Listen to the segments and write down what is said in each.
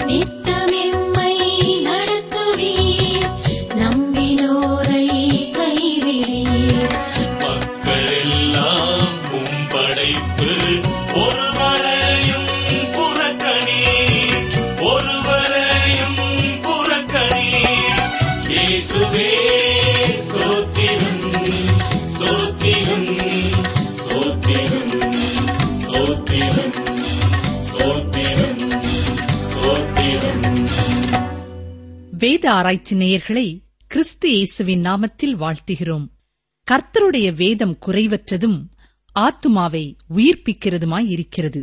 நித்தமெம்மை நடத்துவீர் நம்பினோரை கைவிடீர் மக்கள் எல்லாம் உம் படைப்பு ஒருவரையும் புறக்கணி ஒருவரையும் புறக்கணி இயேசுவே ஸ்தோத்திரம் ஸ்தோத்திரம் ஸ்தோத்திரம் ஸ்தோத்திரம் ஸ்தோத்திரம் ஸ்தோத்திரம் வேத ஆராய்ச்சி நேயர்களை கிறிஸ்து இயேசுவின் நாமத்தில் வாழ்த்துகிறோம் கர்த்தருடைய வேதம் குறைவற்றதும் ஆத்துமாவை உயிர்ப்பிக்கிறதுமாயிருக்கிறது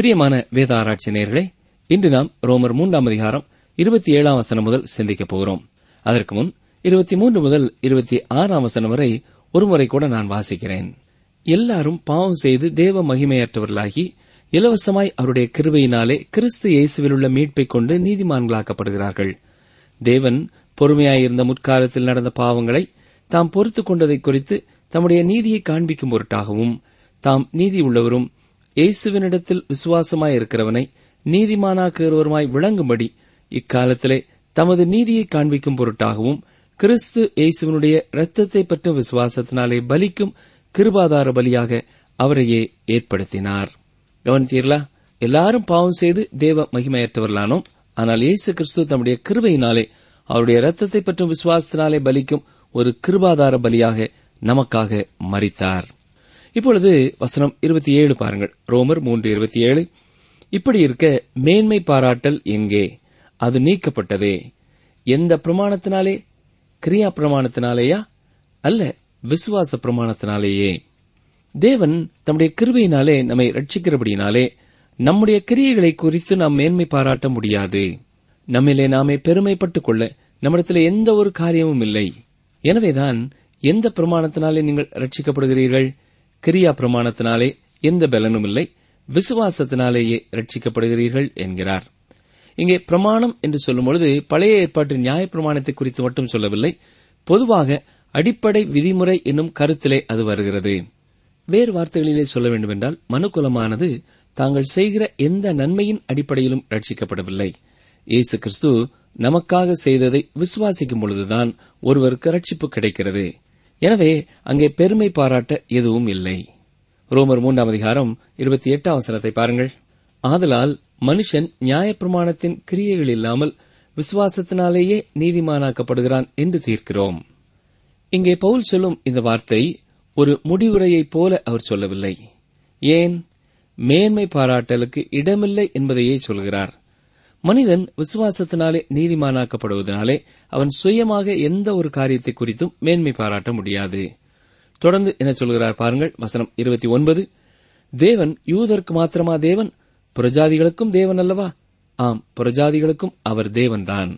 பிரியமான வேத ஆராய்ச்சி நேயர்களே இன்று நாம் ரோமர் மூன்றாம் அதிகாரம் இருபத்தி ஏழாம் வசனம் முதல் சிந்திக்கப் போகிறோம் அதற்கு முன் இருபத்தி மூன்று முதல் இருபத்தி ஆறாம் வசனம் வரை ஒருமுறை கூட நான் வாசிக்கிறேன் எல்லாரும் பாவம் செய்து தேவ மகிமையற்றவர்களாகி இலவசமாய் அவருடைய கிருபையினாலே கிறிஸ்து இயேசுவிலுள்ள மீட்பைக் கொண்டு நீதிமான்களாக்கப்படுகிறார்கள் தேவன் பொறுமையாயிருந்த முற்காலத்தில் நடந்த பாவங்களை தாம் பொறுத்துக் கொண்டதை குறித்து தம்முடைய நீதியை காண்பிக்கும் பொருட்டாகவும் தாம் நீதி உள்ளவரும் இயேசுவினிடத்தில் விசுவாசமாயிருக்கிறவனை நீதிமானாக்குகிறவருமாய் விளங்கும்படி இக்காலத்திலே தமது நீதியை காண்பிக்கும் பொருட்டாகவும் கிறிஸ்து இயேசுவினுடைய இரத்தத்தை பற்றும் விசுவாசத்தினாலே பலிக்கும் கிருபாதார பலியாக அவரையே ஏற்படுத்தினார் கவனித்தீர்களா எல்லாரும் பாவம் செய்து தேவ மகிமையற்றவர்களானோம் ஆனால் இயேசு கிறிஸ்து தம்முடைய கிருபையினாலே அவருடைய இரத்தத்தை பற்றும் விசுவாசத்தினாலே பலிக்கும் ஒரு கிருபாதார பலியாக நமக்காக மரித்தார் இப்பொழுது வசனம் இருபத்தி ஏழு பாருங்கள் ரோமர் மூன்று இருபத்தி ஏழு இப்படி இருக்க மேன்மை பாராட்டல் எங்கே அது நீக்கப்பட்டதே எந்த பிரமாணத்தினாலே கிரியா பிரமாணத்தினாலேயா அல்ல விசுவாச பிரமாணத்தினாலேயே தேவன் தம்முடைய கிருபையினாலே நம்மை ரட்சிக்கிறபடியினாலே நம்முடைய கிரியைகளை குறித்து நாம் மேன்மை பாராட்ட முடியாது நம்மிலே நாமே பெருமைப்பட்டுக் கொள்ள நம்மிடத்தில் எந்த ஒரு காரியமும் இல்லை எனவேதான் எந்த பிரமாணத்தினாலே நீங்கள் ரட்சிக்கப்படுகிறீர்கள் கிரியா பிரமாணத்தினாலே எந்த பலனும் இல்லை விசுவாசத்தினாலேயே ரட்சிக்கப்படுகிறீர்கள் என்கிறார் இங்கே பிரமாணம் என்று சொல்லும் பொழுது பழைய ஏற்பாட்டு நியாய பிரமாணத்தை குறித்து மட்டும் சொல்லவில்லை பொதுவாக அடிப்படை விதிமுறை என்னும் கருத்திலே அது வருகிறது வேறு வார்த்தைகளிலே சொல்ல வேண்டுமென்றால் மனுக்குலமானது தாங்கள் செய்கிற எந்த நன்மையின் அடிப்படையிலும் ரட்சிக்கப்படவில்லை இயேசு கிறிஸ்து நமக்காக செய்ததை விசுவாசிக்கும் பொழுதுதான் ஒருவருக்கு ரட்சிப்பு கிடைக்கிறது எனவே அங்கே பெருமை பாராட்ட எதுவும் இல்லை ரோமர் மூன்றாம் அதிகாரம் இருபத்தி எட்டாம் வசனத்தை பாருங்கள் ஆதலால் மனுஷன் நியாயப்பிரமாணத்தின் கிரியைகள் இல்லாமல் விசுவாசத்தினாலேயே நீதிமானாக்கப்படுகிறான் என்று தீர்க்கிறோம் இங்கே பவுல் சொல்லும் இந்த வார்த்தை ஒரு முடிவுரையைப் போல அவர் சொல்லவில்லை ஏன் மேன்மை பாராட்டலுக்கு இடமில்லை என்பதையே சொல்கிறார் மனிதன் விசுவாசத்தினாலே நீதிமானாக்கப்படுவதனாலே அவன் சுயமாக எந்த ஒரு காரியத்தை குறித்தும் மேன்மை பாராட்ட முடியாது தொடர்ந்து என்ன சொல்கிறார் பாருங்கள் வசனம் இருபத்தி ஒன்பது தேவன் யூதருக்கு மாத்திரமா தேவன் புரஜாதிகளுக்கும் தேவன் அல்லவா ஆம் புரஜாதிகளுக்கும் அவர் தேவன்தான்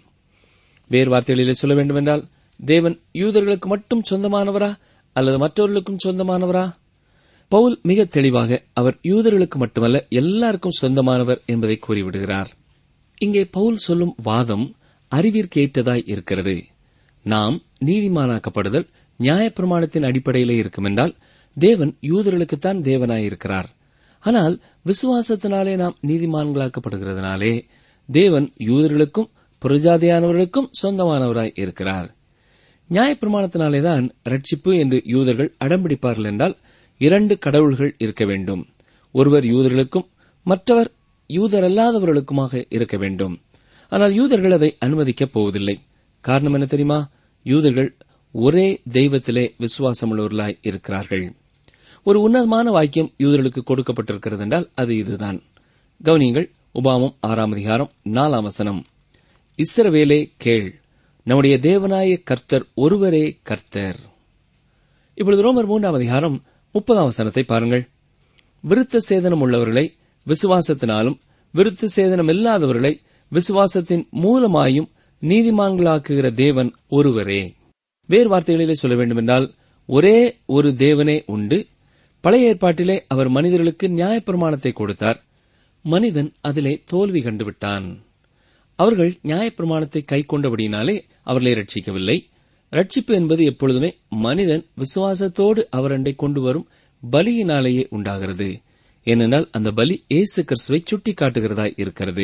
வேறு வார்த்தைகளிலே சொல்ல வேண்டுமென்றால் தேவன் யூதர்களுக்கு மட்டும் சொந்தமானவரா அல்லது மற்றவர்களுக்கும் சொந்தமானவரா பவுல் மிக தெளிவாக அவர் யூதர்களுக்கு மட்டுமல்ல எல்லாருக்கும் சொந்தமானவர் என்பதை கூறிவிடுகிறார் இங்கே பவுல் சொல்லும் வாதம் அறிவிற்கேற்றதாய் இருக்கிறது நாம் நீதிமானாக்கப்படுதல் நியாயப்பிரமாணத்தின் அடிப்படையிலே இருக்குமென்றால் தேவன் யூதர்களுக்குத்தான் தேவனாயிருக்கிறார் ஆனால் விசுவாசத்தினாலே நாம் நீதிமான்களாக்கப்படுகிறதுனாலே தேவன் யூதர்களுக்கும் புரஜாதியானவர்களுக்கும் சொந்தமானவராய் இருக்கிறார் நியாயப்பிரமாணத்தினாலேதான் ரட்சிப்பு என்று யூதர்கள் அடம்பிடிப்பார்கள் என்றால் இரண்டு கடவுள்கள் இருக்க வேண்டும் ஒருவர் யூதர்களுக்கும் மற்றவர் யூதரல்லாதவர்களுக்குமாக இருக்க வேண்டும் ஆனால் யூதர்கள் அதை அனுமதிக்கப் போவதில்லை காரணம் என்ன தெரியுமா யூதர்கள் ஒரே தெய்வத்திலே விசுவாசமுள்ளவர்களாய் இருக்கிறார்கள் ஒரு உன்னதமான வாக்கியம் யூதர்களுக்கு கொடுக்கப்பட்டிருக்கிறது என்றால் அது இதுதான் கவனியங்கள் உபாமம் ஆறாம் அதிகாரம் நாலாம் வசனம் இஸ்ரவேலே கேள் நம்முடைய தேவனாய கர்த்தர் ஒருவரே கர்த்தர் இப்பொழுது ரோமர் மூன்றாம் அதிகாரம் முப்பதாம் வசனத்தை பாருங்கள் விருத்த சேதனம் உள்ளவர்களை விசுவாசத்தினாலும் விருத்த சேதனம் இல்லாதவர்களை விசுவாசத்தின் மூலமாயும் நீதிமான்களாக்குகிற தேவன் ஒருவரே வேறு வார்த்தைகளிலே சொல்ல வேண்டுமென்றால் ஒரே ஒரு தேவனே உண்டு பழைய ஏற்பாட்டிலே அவர் மனிதர்களுக்கு நியாயப்பிரமாணத்தை கொடுத்தார் மனிதன் அதிலே தோல்வி கண்டுவிட்டான் அவர்கள் நியாயப்பிரமாணத்தை கை கொண்டபடியினாலே அவர்களை ரட்சிக்கவில்லை ரட்சிப்பு என்பது எப்பொழுதுமே மனிதன் விசுவாசத்தோடு அவரண்டை கொண்டு வரும் பலியினாலேயே உண்டாகிறது ஏனென்றால் அந்த பலி இயேசு கிறிஸ்துவை சுட்டிக்காட்டுகிறதாய் இருக்கிறது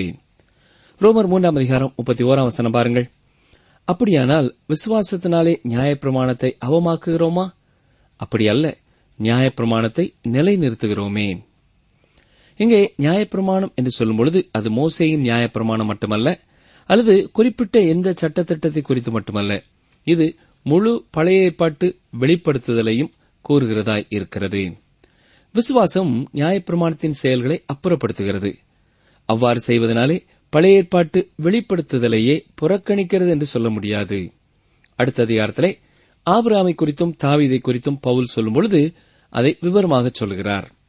ரோமர் மூன்றாம் அதிகாரம் முப்பத்தி ஓராம் வசனம் பாருங்கள் அப்படியானால் விசுவாசத்தினாலே நியாயப்பிரமாணத்தை அவமாக்குகிறோமா அப்படி அல்ல நியாயப்பிரமாணத்தை நிலைநிறுத்துகிறோமே இங்கே நியாயப்பிரமாணம் என்று சொல்லும் பொழுது அது மோசையின் நியாயப்பிரமாணம் மட்டுமல்ல அல்லது குறிப்பிட்ட எந்த சட்டத்திட்டத்தை குறித்து மட்டுமல்ல இது முழு பழைய ஏற்பாட்டு வெளிப்படுத்துதலையும் கூறுகிறதாய் இருக்கிறது விசுவாசம் நியாயப்பிரமாணத்தின் செயல்களை அப்புறப்படுத்துகிறது அவ்வாறு செய்வதனாலே பழைய ஏற்பாட்டு வெளிப்படுத்துதலையே புறக்கணிக்கிறது என்று சொல்ல முடியாது அடுத்த அதிகாரத்திலே ஆபிராமை குறித்தும் தாவீதை குறித்தும் பவுல் சொல்லும் பொழுது அதை விவரமாக சொல்கிறார்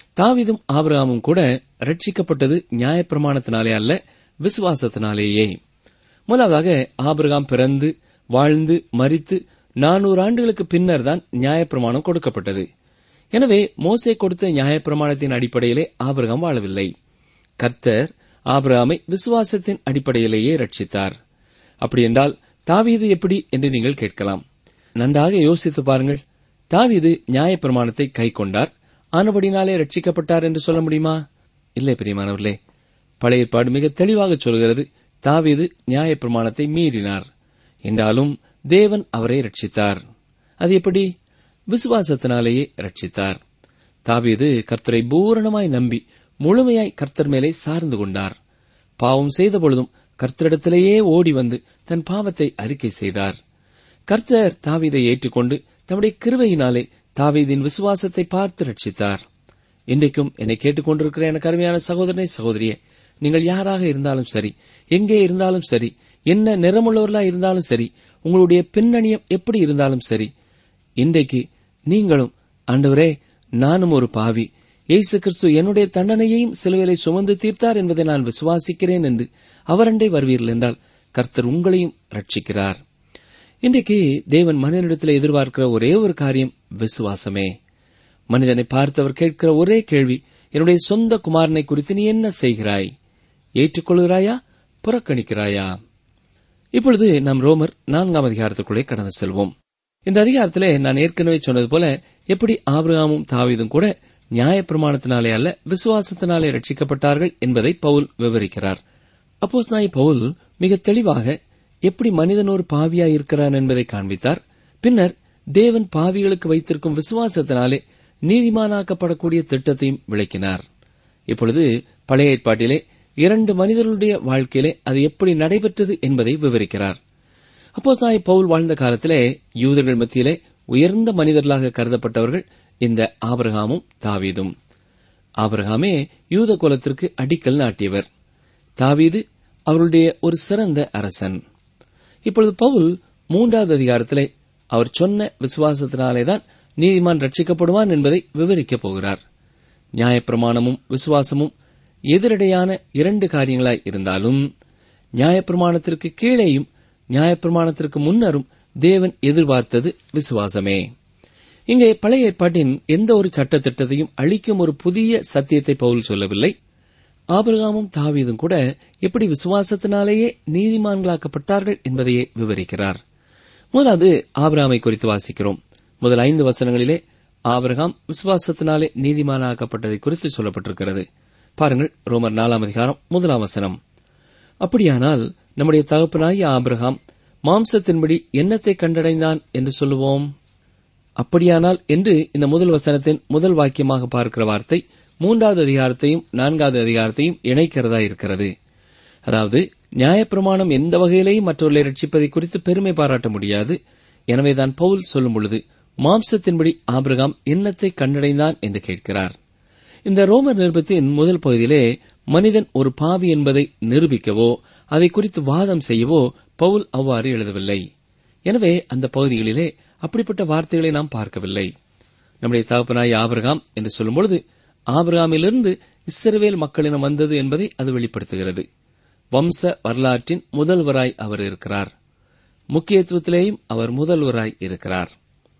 தாவீதும் ஆபிரகாமும் கூட ரட்சிக்கப்பட்டது நியாயப்பிரமாணத்தினாலே அல்ல விசுவாசத்தினாலேயே முதலாவதாக ஆபிரகாம் பிறந்து வாழ்ந்து மரித்து நானூறு ஆண்டுகளுக்கு பின்னர் தான் நியாயப்பிரமாணம் கொடுக்கப்பட்டது எனவே மோசே கொடுத்த நியாயப்பிரமாணத்தின் அடிப்படையிலே ஆபிரகாம் வாழவில்லை கர்த்தர் ஆபிரகாமை விசுவாசத்தின் அடிப்படையிலேயே ரட்சித்தார் அப்படியென்றால் தாவீது எப்படி என்று நீங்கள் கேட்கலாம் நன்றாக யோசித்து பாருங்கள் தாவீது நியாயப்பிரமாணத்தை கை கொண்டார் ஆனபடினாலே ரட்சிக்கப்பட்டார் என்று சொல்ல முடியுமா இல்லை பிரியமானவர்களே பழைய ஏற்பாடு மிக தெளிவாக சொல்கிறது தாவீது நியாயப்பிரமாணத்தை மீறினார் என்றாலும் தேவன் அவரை ரட்சித்தார் அது எப்படி விசுவாசத்தினாலேயே ரட்சித்தார் தாவீது கர்த்தரை பூரணமாய் நம்பி முழுமையாய் கர்த்தர் மேலே சார்ந்து கொண்டார் பாவம் செய்த பொழுதும் கர்த்தரிடத்திலேயே ஓடி வந்து தன் பாவத்தை அறிக்கை செய்தார் கர்த்தர் தாவீதை ஏற்றுக்கொண்டு தம்முடைய கிருபையினாலே தாவீதின் விசுவாசத்தை பார்த்து ரட்சித்தார் இன்றைக்கும் என்னை கேட்டுக்கொண்டிருக்கிற எனக்கு அருமையான சகோதரனை சகோதரியே நீங்கள் யாராக இருந்தாலும் சரி எங்கே இருந்தாலும் சரி என்ன நிறமுள்ளவர்களா இருந்தாலும் சரி உங்களுடைய பின்னணியம் எப்படி இருந்தாலும் சரி இன்றைக்கு நீங்களும் ஆண்டவரே நானும் ஒரு பாவி இயேசு கிறிஸ்து என்னுடைய தண்டனையையும் சிலுவையிலே சுமந்து தீர்த்தார் என்பதை நான் விசுவாசிக்கிறேன் என்று அவரண்டை வருவீர்கள் என்றால் கர்த்தர் உங்களையும் ரட்சிக்கிறார் இன்றைக்கு தேவன் மனிதனிடத்தில் எதிர்பார்க்கிற ஒரே ஒரு காரியம் விசுவாசமே மனிதனை பார்த்தவர் கேட்கிற ஒரே கேள்வி என்னுடைய சொந்த குமாரனை குறித்து நீ என்ன செய்கிறாய் ஏற்றுக்கொள்கிறாயா புறக்கணிக்கிறாயா இப்பொழுது நாம் ரோமர் நான்காம் அதிகாரத்துக்குள்ளே கடந்து செல்வோம் இந்த அதிகாரத்திலே நான் ஏற்கனவே சொன்னது போல எப்படி ஆபிரகாமும் தாவீதும் கூட நியாயப்பிரமாணத்தினாலே அல்ல விசுவாசத்தினாலே ரட்சிக்கப்பட்டார்கள் என்பதை பவுல் விவரிக்கிறார் அப்போஸ் நாய் பவுல் மிக தெளிவாக எப்படி மனிதன் ஒரு பாவியாய் இருக்கிறான் என்பதை காண்பித்தார் பின்னர் தேவன் பாவிகளுக்கு வைத்திருக்கும் விசுவாசத்தினாலே நீதிமானாக்கப்படக்கூடிய திட்டத்தையும் விளக்கினார் இப்பொழுது பழைய ஏற்பாட்டிலே இரண்டு மனிதர்களுடைய வாழ்க்கையிலே அது எப்படி நடைபெற்றது என்பதை விவரிக்கிறார் அப்போஸ் நாய் பவுல் வாழ்ந்த காலத்திலே யூதர்கள் மத்தியிலே உயர்ந்த மனிதர்களாக கருதப்பட்டவர்கள் இந்த ஆபிரகாமும் தாவீதும் ஆபிரகாமே யூத குலத்திற்கு அடிக்கல் நாட்டியவர் தாவீது அவருடைய ஒரு சிறந்த அரசன் இப்பொழுது பவுல் மூன்றாவது அதிகாரத்திலே அவர் சொன்ன விசுவாசத்தினாலேதான் நீதிமான் ரட்சிக்கப்படுவான் என்பதை விவரிக்கப் போகிறார் நியாயப்பிரமாணமும் விசுவாசமும் எதிரடையான இரண்டு காரியங்களாய் இருந்தாலும் நியாயப்பிரமாணத்திற்கு கீழேயும் நியாயப்பிரமாணத்திற்கு முன்னரும் தேவன் எதிர்பார்த்தது விசுவாசமே இங்கே பழைய ஏற்பாட்டின் எந்த ஒரு சட்டத்திட்டத்தையும் அளிக்கும் ஒரு புதிய சத்தியத்தை பவுல் சொல்லவில்லை ஆபிரகாமும் தாவீதும் கூட எப்படி விசுவாசத்தினாலேயே நீதிமான்களாக்கப்பட்டார்கள் என்பதையே விவரிக்கிறார் முதலாவது ஆபிரகாமை குறித்து வாசிக்கிறோம் முதல் ஐந்து வசனங்களிலே ஆபிரகாம் விசுவாசத்தினாலே நீதிமானாக்கப்பட்டதை குறித்து சொல்லப்பட்டிருக்கிறது பாருங்கள் ரோமர் நாலாம் அதிகாரம் முதலாம் வசனம் அப்படியானால் நம்முடைய தகப்பனாகிய ஆபிரகாம் மாம்சத்தின்படி என்னத்தை கண்டடைந்தான் என்று சொல்லுவோம் அப்படியானால் என்று இந்த முதல் வசனத்தின் முதல் வாக்கியமாக பார்க்கிற வார்த்தை மூன்றாவது அதிகாரத்தையும் நான்காவது அதிகாரத்தையும் இணைக்கிறதா இருக்கிறது அதாவது நியாயப்பிரமாணம் எந்த வகையிலேயும் மற்றவர்களை ரட்சிப்பதை குறித்து பெருமை பாராட்ட முடியாது எனவேதான் பவுல் சொல்லும் பொழுது மாம்சத்தின்படி ஆபிரகாம் என்னத்தை கண்டடைந்தான் என்று கேட்கிறார் இந்த ரோமர் நிருபத்தின் முதல் பகுதியிலே மனிதன் ஒரு பாவி என்பதை நிரூபிக்கவோ அதை குறித்து வாதம் செய்யவோ பவுல் அவ்வாறு எழுதவில்லை எனவே அந்த பகுதிகளிலே அப்படிப்பட்ட வார்த்தைகளை நாம் பார்க்கவில்லை நம்முடைய தகப்பனாய் ஆபிரகாம் என்று சொல்லும்பொழுது ஆபிரகாமிலிருந்து இஸ்ரவேல் மக்களினம் வந்தது என்பதை அது வெளிப்படுத்துகிறது வம்ச வரலாற்றின் முதல்வராய் அவர் இருக்கிறார் முக்கியத்துவத்திலேயும் அவர் முதல்வராய் இருக்கிறார்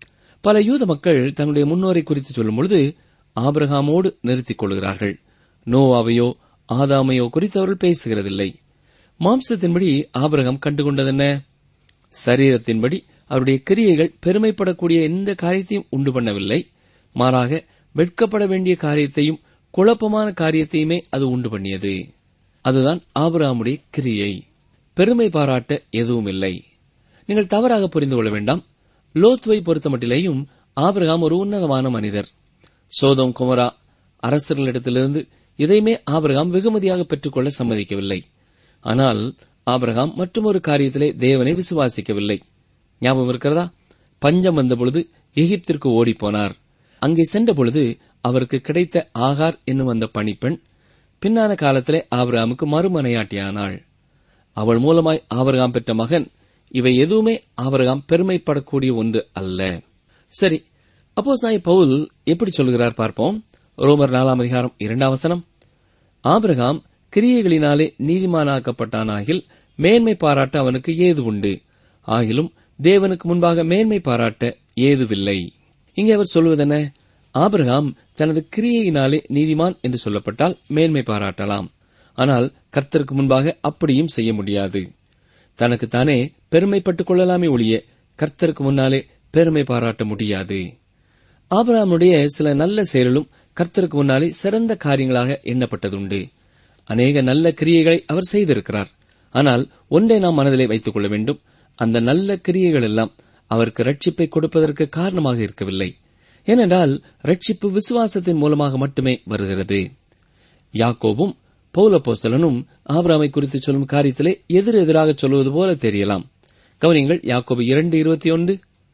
பல யூத மக்கள் தங்களுடைய முன்னோரை குறித்து சொல்லும்பொழுது ஆபிரகாமோடு நிறுத்திக் கொள்கிறார்கள் நோவாவையோ ஆதாமையோ குறித்து அவர்கள் பேசுகிறதில்லை மாம்சத்தின்படி ஆபிரகாம் கண்டுகொண்டதென்ன சரீரத்தின்படி அவருடைய கிரியைகள் பெருமைப்படக்கூடிய எந்த காரியத்தையும் உண்டு பண்ணவில்லை மாறாக வெட்கப்பட வேண்டிய காரியத்தையும் குழப்பமான காரியத்தையுமே அது உண்டு பண்ணியது அதுதான் ஆபிரகாமுடைய கிரியை பெருமை பாராட்ட எதுவும் இல்லை நீங்கள் தவறாக புரிந்து கொள்ள வேண்டாம் லோத்துவை பொறுத்தமட்டிலேயும் ஆபிரகாம் ஒரு உன்னதமான மனிதர் சோதம் குமரா அரசர்களிடத்திலிருந்து இதையுமே ஆபிரகாம் வெகுமதியாக பெற்றுக்கொள்ள சம்மதிக்கவில்லை ஆனால் ஆபிரகாம் மற்றொரு காரியத்திலே தேவனை விசுவாசிக்கவில்லை ஞாபகம் இருக்கிறதா பஞ்சம் வந்தபொழுது எகிப்திற்கு ஓடிப்போனார் அங்கே சென்ற பொழுது அவருக்கு கிடைத்த ஆகார் என்னும் அந்த பணிப்பெண் பின்னான காலத்திலே ஆபிரகாமுக்கு மறுமனையாட்டியானாள் அவள் மூலமாய் ஆபிரகாம் பெற்ற மகன் இவை எதுவுமே ஆபிரகாம் பெருமைப்படக்கூடிய ஒன்று அல்ல சரி அப்போ சாய் பவுல் எப்படி சொல்கிறார் பார்ப்போம் ரோமர் நாலாம் அதிகாரம் இரண்டாம் வசனம் ஆபிரகாம் கிரியைகளினாலே நீதிமானாக்கப்பட்டானாகில் மேன்மை பாராட்ட அவனுக்கு ஏது உண்டு ஆகிலும் தேவனுக்கு முன்பாக மேன்மை பாராட்ட ஏதுவில்லை இங்கே அவர் சொல்வதென்ன ஆபிரகாம் தனது கிரியையினாலே நீதிமான் என்று சொல்லப்பட்டால் மேன்மை பாராட்டலாம் ஆனால் கர்த்தருக்கு முன்பாக அப்படியும் செய்ய முடியாது தனக்குத்தானே பெருமைப்பட்டுக் கொள்ளலாமே ஒழிய கர்த்தருக்கு முன்னாலே பெருமை பாராட்ட முடியாது ஆபிரகாமுடைய சில நல்ல செயல்களும் கர்த்தருக்கு முன்னாலே சிறந்த காரியங்களாக எண்ணப்பட்டதுண்டு அநேக நல்ல கிரியைகளை அவர் செய்திருக்கிறார் ஆனால் ஒன்றை நாம் மனதிலே வைத்துக் கொள்ள வேண்டும் அந்த நல்ல கிரியைகள் எல்லாம் அவருக்கு ரட்சிப்பை கொடுப்பதற்கு காரணமாக இருக்கவில்லை ஏனென்றால் ரட்சிப்பு விசுவாசத்தின் மூலமாக மட்டுமே வருகிறது யாக்கோபும் பௌலப்போஸ்தலனும் ஆபிராமை குறித்து சொல்லும் காரியத்திலே எதிர் எதிராக சொல்வது போல தெரியலாம் கவனிங்கள் யாக்கோபு இரண்டு இருபத்தி ஒன்று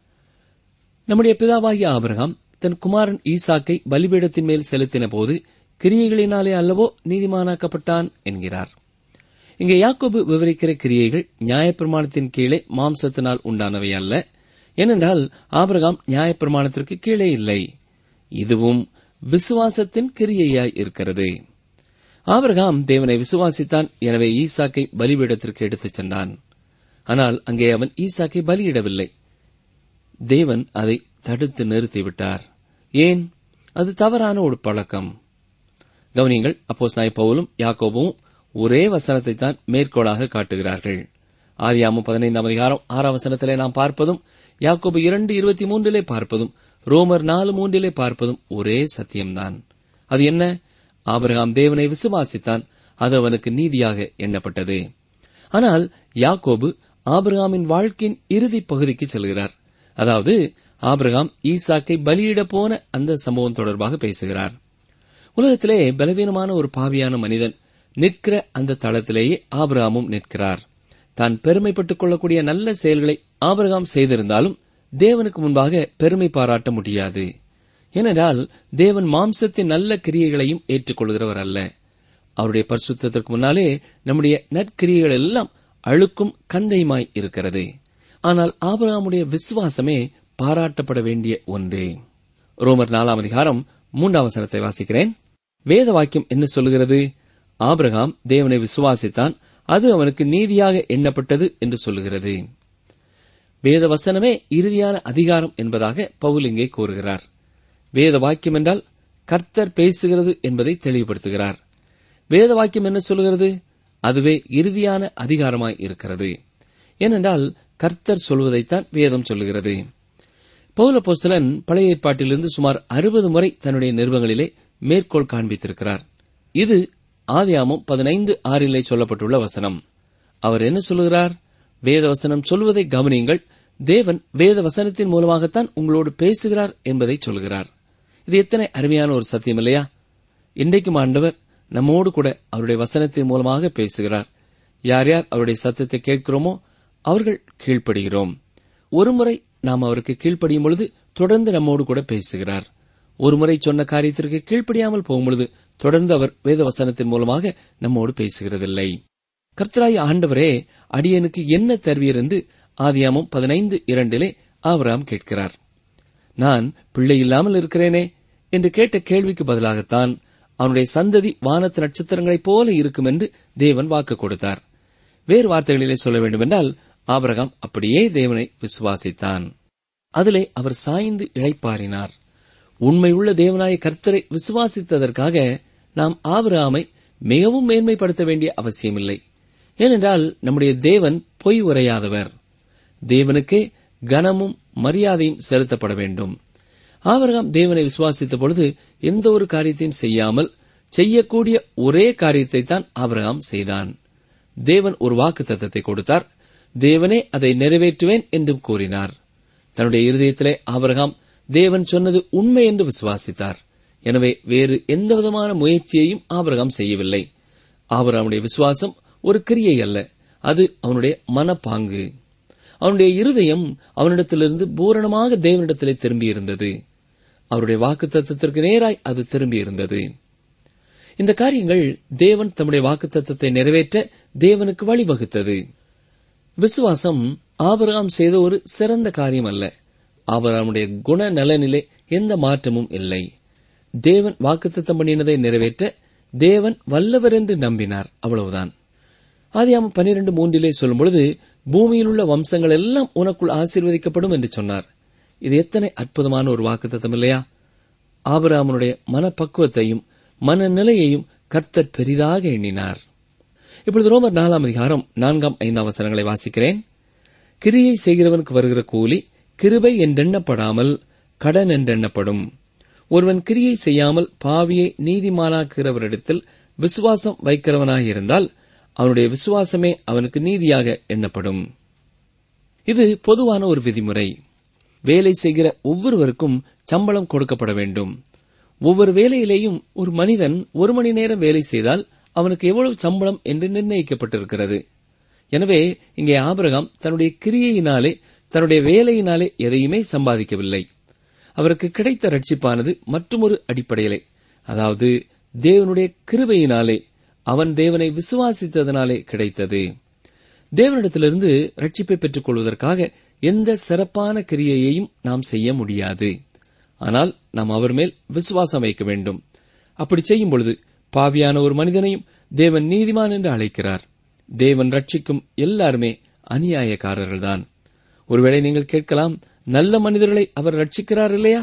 நம்முடைய பிதாவாகிய ஆபிரகாம் தன் குமாரன் ஈசாக்கை பலிபீடத்தின் மேல் செலுத்தின போது கிரியைகளினாலே அல்லவோ நீதிமானாக்கப்பட்டான் என்கிறார் இங்கே யாக்கோபு விவரிக்கிற கிரியைகள் நியாயப்பிரமாணத்தின் கீழே மாம்சத்தினால் உண்டானவை அல்ல ஏனென்றால் ஆபிரகாம் நியாயப்பிரமாணத்திற்கு கீழே இல்லை இதுவும் விசுவாசத்தின் கிரியையாய் இருக்கிறது ஆபிரகாம் தேவனை விசுவாசித்தான் எனவே ஈசாக்கை பலிபீடத்திற்கு எடுத்துச் சென்றான் ஆனால் அங்கே அவன் ஈசாக்கை பலியிடவில்லை தேவன் அதை தடுத்து நிறுத்திவிட்டார் ஏன் அது தவறான ஒரு பழக்கம் கவனியங்கள் அப்போஸ் நாய் பவுலும் யாக்கோபும் ஒரே வசனத்தை தான் மேற்கோளாக காட்டுகிறார்கள் ஆதியாமம் பதினைந்தாம் அதிகாரம் ஆறாம் வசனத்திலே நாம் பார்ப்பதும் யாக்கோபு இரண்டு இருபத்தி மூன்றிலே பார்ப்பதும் ரோமர் நாலு மூன்றிலே பார்ப்பதும் ஒரே சத்தியம்தான் அது என்ன ஆபிரகாம் தேவனை விசுவாசித்தான் அது அவனுக்கு நீதியாக எண்ணப்பட்டது ஆனால் யாக்கோபு ஆபிரகாமின் வாழ்க்கையின் இறுதி பகுதிக்கு செல்கிறார் அதாவது ஆபிரகாம் ஈசாக்கை பலியிட போன அந்த சம்பவம் தொடர்பாக பேசுகிறார் உலகத்திலே பலவீனமான ஒரு பாவியான மனிதன் நிற்கிற அந்த தளத்திலேயே ஆபிரகாமும் நிற்கிறார் தான் பெருமைப்பட்டுக் கொள்ளக்கூடிய நல்ல செயல்களை ஆபிரகாம் செய்திருந்தாலும் தேவனுக்கு முன்பாக பெருமை பாராட்ட முடியாது ஏனென்றால் தேவன் மாம்சத்தின் நல்ல கிரியைகளையும் ஏற்றுக்கொள்கிறவர் அல்ல அவருடைய பரிசுத்தத்திற்கு முன்னாலே நம்முடைய நற்கிரியைகள் எல்லாம் அழுக்கும் கந்தையுமாய் இருக்கிறது ஆனால் ஆபிரகாமுடைய விசுவாசமே பாராட்டப்பட வேண்டிய ஒன்றே ரோமர் நாலாம் அதிகாரம் மூன்றாம் வசனத்தை வாசிக்கிறேன் வேத வாக்கியம் என்ன சொல்லுகிறது ஆபிரகாம் தேவனை விசுவாசித்தான் அது அவனுக்கு நீதியாக எண்ணப்பட்டது என்று சொல்லுகிறது வேத வசனமே இறுதியான அதிகாரம் என்பதாக பவுல் இங்கே கூறுகிறார் வேத வாக்கியம் என்றால் கர்த்தர் பேசுகிறது என்பதை தெளிவுபடுத்துகிறார் வேத வாக்கியம் என்ன சொல்லுகிறது அதுவே இறுதியான அதிகாரமாய் இருக்கிறது ஏனென்றால் கர்த்தர் சொல்வதைத்தான் வேதம் சொல்லுகிறது பௌலபோஸ்தலன் பழைய ஏற்பாட்டிலிருந்து சுமார் அறுபது முறை தன்னுடைய நிறுவங்களிலே மேற்கோள் காண்பித்திருக்கிறார் இது ஆதியாமம் பதினைந்து ஆறிலே சொல்லப்பட்டுள்ள வசனம் அவர் என்ன சொல்லுகிறார் வேத வசனம் சொல்வதை கவனியுங்கள் தேவன் வேத வசனத்தின் மூலமாகத்தான் உங்களோடு பேசுகிறார் என்பதை சொல்கிறார் இது எத்தனை அருமையான ஒரு சத்தியம் இல்லையா இன்றைக்கும் ஆண்டவர் நம்மோடு கூட அவருடைய வசனத்தின் மூலமாக பேசுகிறார் யார் யார் அவருடைய சத்தத்தை கேட்கிறோமோ அவர்கள் கீழ்ப்படுகிறோம் ஒருமுறை நாம் அவருக்கு கீழ்ப்படியும் பொழுது தொடர்ந்து நம்மோடு கூட பேசுகிறார் ஒருமுறை சொன்ன காரியத்திற்கு கீழ்ப்படியாமல் போகும்பொழுது தொடர்ந்து அவர் வேத வசனத்தின் மூலமாக நம்மோடு பேசுகிறதில்லை கர்த்தராய் ஆண்டவரே அடியனுக்கு என்ன தருவீர் என்று ஆதியாமம் பதினைந்து இரண்டிலே ஆவராம் கேட்கிறார் நான் பிள்ளை இல்லாமல் இருக்கிறேனே என்று கேட்ட கேள்விக்கு பதிலாகத்தான் அவனுடைய சந்ததி வானத்து நட்சத்திரங்களைப் போல இருக்கும் என்று தேவன் வாக்கு கொடுத்தார் வேறு வார்த்தைகளிலே சொல்ல வேண்டுமென்றால் ஆபரகாம் அப்படியே தேவனை விசுவாசித்தான் அதிலே அவர் சாய்ந்து இழைப்பாரினார் உண்மையுள்ள தேவனாய கர்த்தரை விசுவாசித்ததற்காக நாம் ஆபிரகாமை மிகவும் மேன்மைப்படுத்த வேண்டிய அவசியமில்லை ஏனென்றால் நம்முடைய தேவன் பொய் உரையாதவர் தேவனுக்கே கனமும் மரியாதையும் செலுத்தப்பட வேண்டும் ஆபிரகாம் தேவனை விசுவாசித்த பொழுது எந்த ஒரு காரியத்தையும் செய்யாமல் செய்யக்கூடிய ஒரே காரியத்தை தான் ஆபிரகாம் செய்தான் தேவன் ஒரு வாக்கு தத்தத்தை கொடுத்தார் தேவனே அதை நிறைவேற்றுவேன் என்றும் கூறினார் தன்னுடைய இருதயத்திலே ஆபிரகாம் தேவன் சொன்னது உண்மை என்று விசுவாசித்தார் எனவே வேறு எந்தவிதமான முயற்சியையும் ஆபிரகாம் செய்யவில்லை ஆபிரகாமுடைய விசுவாசம் ஒரு கிரியை அல்ல அது அவனுடைய மனப்பாங்கு அவனுடைய இருதயம் அவனிடத்திலிருந்து பூரணமாக தேவனிடத்திலே திரும்பியிருந்தது அவருடைய வாக்கு தத்துவத்திற்கு நேராய் அது திரும்பியிருந்தது இந்த காரியங்கள் தேவன் தம்முடைய வாக்கு தத்துவத்தை நிறைவேற்ற தேவனுக்கு வழிவகுத்தது விசுவாசம் ஆபிரகாம் செய்த ஒரு சிறந்த காரியம் அல்ல ஆபிரகாமுடைய குண நலனிலே எந்த மாற்றமும் இல்லை தேவன் வாக்குத்தத்தம் பண்ணினதை நிறைவேற்ற தேவன் வல்லவர் என்று நம்பினார் அவ்வளவுதான் ஆதியாம பனிரெண்டு மூன்றிலே சொல்லும் பொழுது பூமியில் உள்ள வம்சங்கள் எல்லாம் உனக்குள் ஆசீர்வதிக்கப்படும் என்று சொன்னார் இது எத்தனை அற்புதமான ஒரு வாக்குத்தத்தம் இல்லையா ஆபிரகாமனுடைய மனப்பக்குவத்தையும் மனநிலையையும் கர்த்தர் பெரிதாக எண்ணினார் இப்பொழுது ரோமர் நாலாம் அதிகாரம் நான்காம் ஐந்தாம் வசனங்களை வாசிக்கிறேன் கிரியை செய்கிறவனுக்கு வருகிற கூலி கிருபை என்றெண்ணப்படாமல் கடன் என்றெண்ணப்படும் ஒருவன் கிரியை செய்யாமல் பாவியை நீதிமானாக்குகிறவரிடத்தில் விசுவாசம் வைக்கிறவனாயிருந்தால் அவனுடைய விசுவாசமே அவனுக்கு நீதியாக எண்ணப்படும் இது பொதுவான ஒரு விதிமுறை வேலை செய்கிற ஒவ்வொருவருக்கும் சம்பளம் கொடுக்கப்பட வேண்டும் ஒவ்வொரு வேலையிலேயும் ஒரு மனிதன் ஒரு மணி நேரம் வேலை செய்தால் அவனுக்கு எவ்வளவு சம்பளம் என்று நிர்ணயிக்கப்பட்டிருக்கிறது எனவே இங்கே ஆபிரகாம் தன்னுடைய கிரியையினாலே தன்னுடைய வேலையினாலே எதையுமே சம்பாதிக்கவில்லை அவருக்கு கிடைத்த ரட்சிப்பானது மற்றொரு அடிப்படையிலே அதாவது தேவனுடைய கிருபையினாலே அவன் தேவனை விசுவாசித்ததனாலே கிடைத்தது தேவனிடத்திலிருந்து ரட்சிப்பை பெற்றுக் கொள்வதற்காக எந்த சிறப்பான கிரியையையும் நாம் செய்ய முடியாது ஆனால் நாம் அவர் மேல் விசுவாசம் வைக்க வேண்டும் அப்படி செய்யும் பொழுது பாவியான ஒரு மனிதனையும் தேவன் நீதிமான் என்று அழைக்கிறார் தேவன் ரட்சிக்கும் எல்லாருமே அநியாயக்காரர்கள்தான் ஒருவேளை நீங்கள் கேட்கலாம் நல்ல மனிதர்களை அவர் ரட்சிக்கிறார் இல்லையா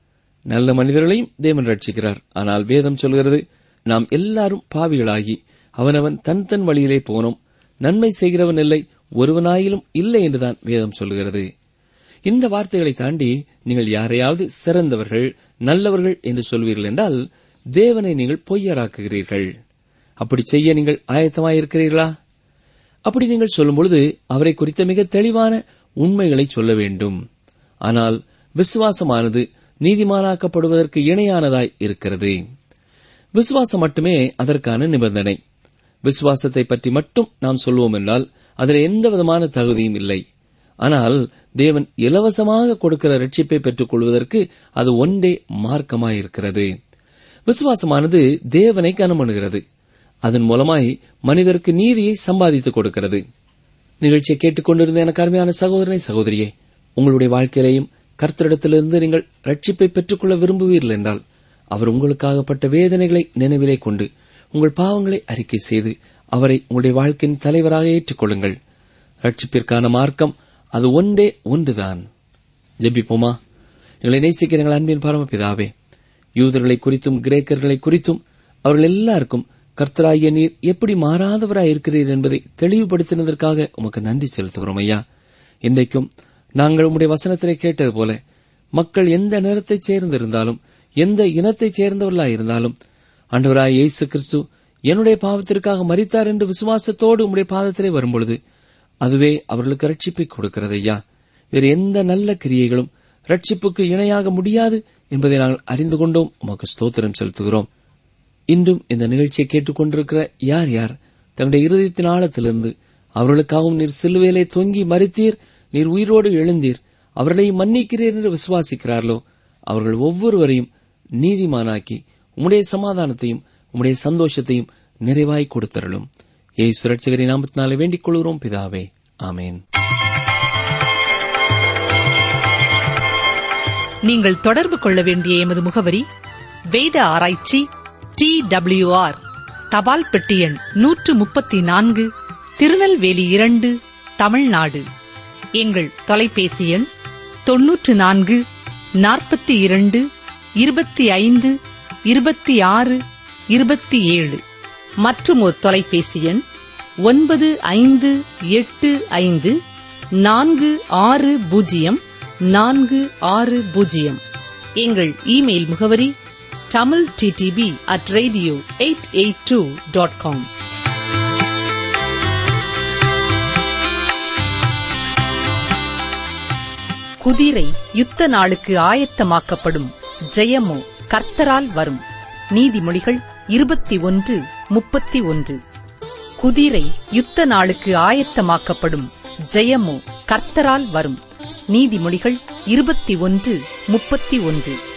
நல்ல மனிதர்களையும் தேவன் ரட்சிக்கிறார் ஆனால் வேதம் சொல்கிறது நாம் எல்லாரும் பாவிகளாகி அவனவன் தன் தன் வழியிலே போனோம் நன்மை செய்கிறவன் இல்லை ஒருவனாயிலும் இல்லை என்றுதான் வேதம் சொல்கிறது இந்த வார்த்தைகளை தாண்டி நீங்கள் யாரையாவது சிறந்தவர்கள் நல்லவர்கள் என்று சொல்வீர்கள் என்றால் தேவனை நீங்கள் பொய்யராக்குகிறீர்கள் அப்படி செய்ய நீங்கள் ஆயத்தமாயிருக்கிறீர்களா அப்படி நீங்கள் சொல்லும் பொழுது அவரை குறித்த மிக தெளிவான உண்மைகளை சொல்ல வேண்டும் ஆனால் விசுவாசமானது நீதிமானாக்கப்படுவதற்கு இணையானதாய் இருக்கிறது விசுவாசம் மட்டுமே அதற்கான நிபந்தனை விசுவாசத்தை பற்றி மட்டும் நாம் சொல்வோம் என்றால் அதில் எந்த விதமான தகுதியும் இல்லை ஆனால் தேவன் இலவசமாக கொடுக்கிற ரட்சிப்பை பெற்றுக் கொள்வதற்கு அது ஒன்றே மார்க்கமாயிருக்கிறது விசுவாசமானது தேவனை கனமணுகிறது அதன் மூலமாய் மனிதருக்கு நீதியை சம்பாதித்துக் கொடுக்கிறது நிகழ்ச்சியை கேட்டுக்கொண்டிருந்த எனக்கு அருமையான சகோதரனை சகோதரியே உங்களுடைய வாழ்க்கையிலையும் கர்த்தரிடத்திலிருந்து நீங்கள் ரட்சிப்பை பெற்றுக்கொள்ள விரும்புவீர்கள் என்றால் அவர் உங்களுக்காகப்பட்ட வேதனைகளை நினைவிலே கொண்டு உங்கள் பாவங்களை அறிக்கை செய்து அவரை உங்களுடைய வாழ்க்கையின் தலைவராக ஏற்றுக்கொள்ளுங்கள் ரட்சிப்பிற்கான மார்க்கம் அது ஒன்றே ஒன்றுதான் ஜெபிப்போமா எங்களை நேசிக்கிற எங்கள் அன்பின் பரமபிதாவே யூதர்களை குறித்தும் கிரேக்கர்களை குறித்தும் அவர்கள் எல்லாருக்கும் கர்த்தராகிய நீர் எப்படி மாறாதவராய் இருக்கிறீர் என்பதை தெளிவுபடுத்தினதற்காக உமக்கு நன்றி செலுத்துகிறோம் ஐயா இன்றைக்கும் நாங்கள் உம்முடைய வசனத்திலே கேட்டது போல மக்கள் எந்த நேரத்தைச் சேர்ந்திருந்தாலும் எந்த இனத்தைச் சேர்ந்தவர்களாய் இருந்தாலும் ஆண்டவராய் இயேசு கிறிஸ்து என்னுடைய பாவத்திற்காக மரித்தார் என்று விசுவாசத்தோடு உம்முடைய பாதத்திலே வரும்பொழுது அதுவே அவர்களுக்கு ரட்சிப்பை கொடுக்கிறது ஐயா வேறு எந்த நல்ல கிரியைகளும் ரட்சிப்புக்கு இணையாக முடியாது என்பதை நாங்கள் அறிந்து கொண்டோம் உமக்கு ஸ்தோத்திரம் செலுத்துகிறோம் இன்றும் இந்த நிகழ்ச்சியை கேட்டுக்கொண்டிருக்கிற யார் யார் தங்களுடைய இருதயத்தின் ஆழத்திலிருந்து அவர்களுக்காகவும் நீர் சிலுவையிலே தொங்கி மறித்தீர் நீர் உயிரோடு எழுந்தீர் அவர்களை மன்னிக்கிறீர் என்று விசுவாசிக்கிறார்களோ அவர்கள் ஒவ்வொருவரையும் நீதிமானாக்கி உம்முடைய சமாதானத்தையும் உம்முடைய சந்தோஷத்தையும் நிறைவாய் கொடுத்தருளும் ஏய் சுரட்சகரை நாமத்தினாலே வேண்டிக் கொள்கிறோம் பிதாவே ஆமேன் நீங்கள் தொடர்பு கொள்ள வேண்டிய எமது முகவரி வேத ஆராய்ச்சி டி ஆர் தபால் பெட்டி எண் நூற்று முப்பத்தி நான்கு திருநெல்வேலி இரண்டு தமிழ்நாடு எங்கள் தொலைபேசி எண் தொன்னூற்று நான்கு நாற்பத்தி இரண்டு இருபத்தி ஐந்து இருபத்தி ஆறு இருபத்தி ஏழு மற்றும் ஒரு தொலைபேசி எண் ஒன்பது ஐந்து எட்டு ஐந்து நான்கு ஆறு பூஜ்ஜியம் நான்கு ஆறு பூஜ்ஜியம் எங்கள் இமெயில் முகவரி Tamil DTP at radio eight eight two dot com குதிரை யுத்த நாளுக்கு ஆயத்தமாக்கப்படும் ஜெயமோ கர்த்தரால் வரும் நீதிமொழிகள் இருபத்தி ஒன்று முப்பத்தி ஒன்று குதிரை யுத்த நாளுக்கு ஆயத்தமாக்கப்படும் ஜெயமோ கர்த்தரால் வரும் நீதிமொழிகள் இருபத்தி ஒன்று முப்பத்தி ஒன்று